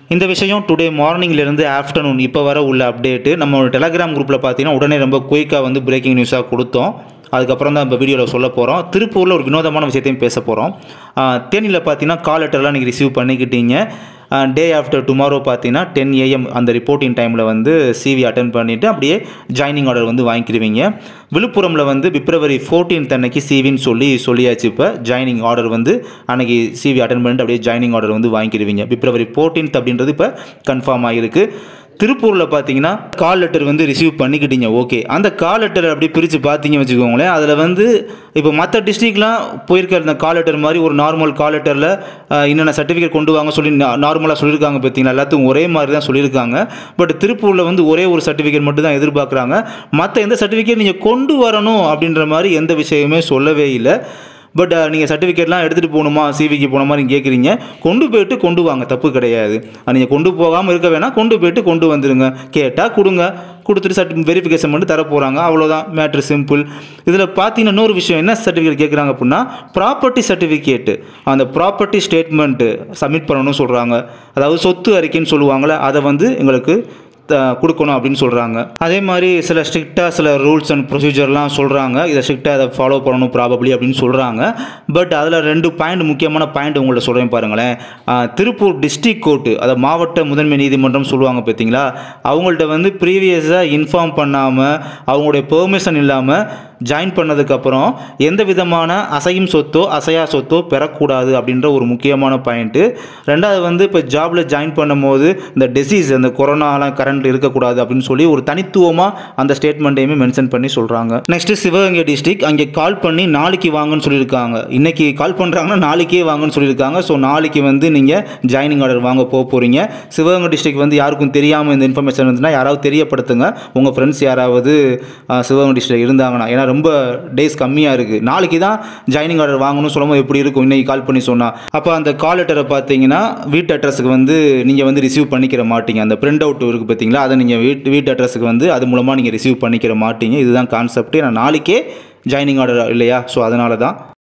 இந்த விஷயம் today மார்னிங்லேருந்து afternoon இப்போ வர உள்ள அப்டேட்டு நம்ம டெலகிராம் குரூப்பில் பார்த்தீங்கன்னா உடனே ரொம்ப குயிக்காக வந்து பிரேக்கிங் நியூஸாக கொடுத்தோம் அதுக்கப்புறம் தான் இப்போ வீடியோவில் சொல்ல போகிறோம் திருப்பூரில் ஒரு வினோதமான விஷயத்தையும் பேச போகிறோம் தேனியில் பார்த்தீங்கன்னா கால் லெட்டர்லாம் நீங்கள் ரிசீவ் பண்ணிக்கிட்டீங்க டே ஆஃப்டர் டுமாரோ பார்த்தீங்கன்னா டென் ஏஎம் அந்த ரிப்போர்ட்டிங் டைமில் வந்து சிவி அட்டன் பண்ணிவிட்டு அப்படியே ஜாயினிங் ஆர்டர் வந்து வாங்கிக்கிடுவீங்க விழுப்புரமில் வந்து பிப்ரவரி 14th அன்னைக்கு சிவின்னு சொல்லி சொல்லியாச்சு இப்போ ஜாயினிங் ஆர்டர் வந்து அன்னைக்கு சிவி அட்டன் பண்ணிட்டு அப்படியே ஜாயினிங் ஆர்டர் வந்து வாங்கிக்கிடுவீங்க பிப்ரவரி 14th அப்படின்றது இப்போ கன்ஃபார்ம் ஆகிருக்கு திருப்பூரில் பார்த்தீங்கன்னா கால் லெட்டர் வந்து ரிசீவ் பண்ணிக்கிட்டீங்க ஓகே அந்த கால் லெட்டர் அப்படி பிரித்து பார்த்தீங்க வச்சுக்கோங்களேன் அதில் வந்து இப்போ மற்ற டிஸ்ட்ரிக்ட்லாம் போயிருக்க அந்த கால் லெட்டர் மாதிரி ஒரு நார்மல் கால் லெட்டரில் என்னென்ன சர்டிஃபிகேட் கொண்டு வாங்க சொல்லி நார்மலாக சொல்லியிருக்காங்க பார்த்தீங்களா எல்லாத்துக்கும் ஒரே மாதிரி தான் சொல்லியிருக்காங்க பட் திருப்பூரில் வந்து ஒரே ஒரு சர்டிஃபிகேட் மட்டும் தான் எதிர்பார்க்குறாங்க மற்ற எந்த சர்டிஃபிகேட் நீங்கள் கொண்டு வரணும் அப்படின்ற மாதிரி எந்த விஷயமே சொல்லவே இல்லை பட் நீங்கள் சர்டிஃபிகேட்லாம் எடுத்துகிட்டு போகணுமா சிவிக்கு போன மாதிரி கேட்குறீங்க கொண்டு போயிட்டு கொண்டு வாங்க தப்பு கிடையாது நீங்கள் கொண்டு போகாமல் இருக்க வேணாம் கொண்டு போயிட்டு கொண்டு வந்துடுங்க கேட்டால் கொடுங்க கொடுத்துட்டு சர்டி வெரிஃபிகேஷன் பண்ணி தர போகிறாங்க அவ்வளோதான் மேட்ரு சிம்பிள் இதில் பார்த்தீங்கன்னா இன்னொரு விஷயம் என்ன சர்டிஃபிகேட் கேட்குறாங்க அப்படின்னா ப்ராப்பர்ட்டி சர்டிஃபிகேட்டு அந்த ப்ராப்பர்ட்டி ஸ்டேட்மெண்ட்டு சப்மிட் பண்ணணும்னு சொல்கிறாங்க அதாவது சொத்து அறிக்கைன்னு சொல்லுவாங்கள்ல அதை வந்து எங்களுக்கு த- கொடுக்கணும் அப்படின்னு சொல்கிறாங்க அதே மாதிரி சில ஸ்ட்ரிக்டாக சில ரூல்ஸ் அண்ட் ப்ரொசீஜர்லாம் சொல்கிறாங்க இதை ஸ்ட்ரிக்டாக அதை ஃபாலோ பண்ணணும் ப்ராபப்ளி அப்படின்னு சொல்கிறாங்க பட் அதில் ரெண்டு பாயிண்ட் முக்கியமான பாயிண்ட் உங்கள்ட்ட சொல்கிறேன் பாருங்களேன் ஆஹ், திருப்பூர் டிஸ்ட்ரிக்ட் கோர்ட்டு அதை மாவட்ட முதன்மை நீதிமன்றம் சொல்லுவாங்க பார்த்தீங்களா அவங்கள்ட்ட வந்து ப்ரீவியஸாக இன்ஃபார்ம் பண்ணாமல் அவங்களுடைய பெர்மிஷன் இல்லாமல் ஜாயின் பண்ணதுக்கப்புறம் எந்த விதமான அசையும் சொத்தோ அசையா சொத்தோ பெறக்கூடாது அப்படின்ற ஒரு முக்கியமான பாயிண்ட்டு ரெண்டாவது வந்து இப்போ ஜாபில் ஜாயின் பண்ணும்போது இந்த டிசீஸ் அந்த கொரோனாலாம் கரண்ட் இருக்கக்கூடாது அப்படின்னு சொல்லி ஒரு தனித்துவமாக அந்த ஸ்டேட்மெண்ட்டையுமே மென்ஷன் பண்ணி சொல்கிறாங்க நெக்ஸ்ட்டு சிவகங்கை டிஸ்ட்ரிக்ட் அங்கே கால் பண்ணி நாளைக்கு வாங்கன்னு சொல்லியிருக்காங்க இன்னைக்கு கால் பண்ணுறாங்கன்னா நாளைக்கே வாங்கன்னு சொல்லியிருக்காங்க ஸோ நாளைக்கு வந்து நீங்கள் ஜாயினிங் ஆர்டர் வாங்க போக போகிறீங்க சிவகங்கை டிஸ்ட்ரிக்ட் வந்து யாருக்கும் தெரியாமல் இந்த இன்ஃபர்மேஷன் இருந்துச்சுன்னா யாராவது தெரியப்படுத்துங்க உங்கள் ஃப்ரெண்ட்ஸ் யாராவது ஆஹ், சிவகங்கை டிஸ்ட்ரிக்ட் இருந்தாங்கன்னா ஏன்னா ரொம்ப டேஸ் கம்மியாக இருக்குது நாளைக்கு தான் ஜாயினிங் ஆர்டர் வாங்கணும்னு சொல்லும்போது எப்படி இருக்கும் இன்னைக்கு கால் பண்ணி சொன்னால் அப்போ அந்த கால் லெட்டரை பார்த்தீங்கன்னா வீட்டு அட்ரஸுக்கு வந்து நீங்கள் வந்து ரிசீவ் பண்ணிக்கிற மாட்டீங்க அந்த பிரிண்ட் அவுட் இருக்குது பார்த்தீங்களா அதை நீங்கள் வீட்டு வீட்டு அட்ரஸுக்கு வந்து அது மூலமாக நீங்கள் ரிசீவ் பண்ணிக்கிற மாட்டீங்க இதுதான் கான்செப்ட் ஏன்னா நாளைக்கே ஜாயினிங் ஆர்டர் இல்லையா ஸோ அதனால தான்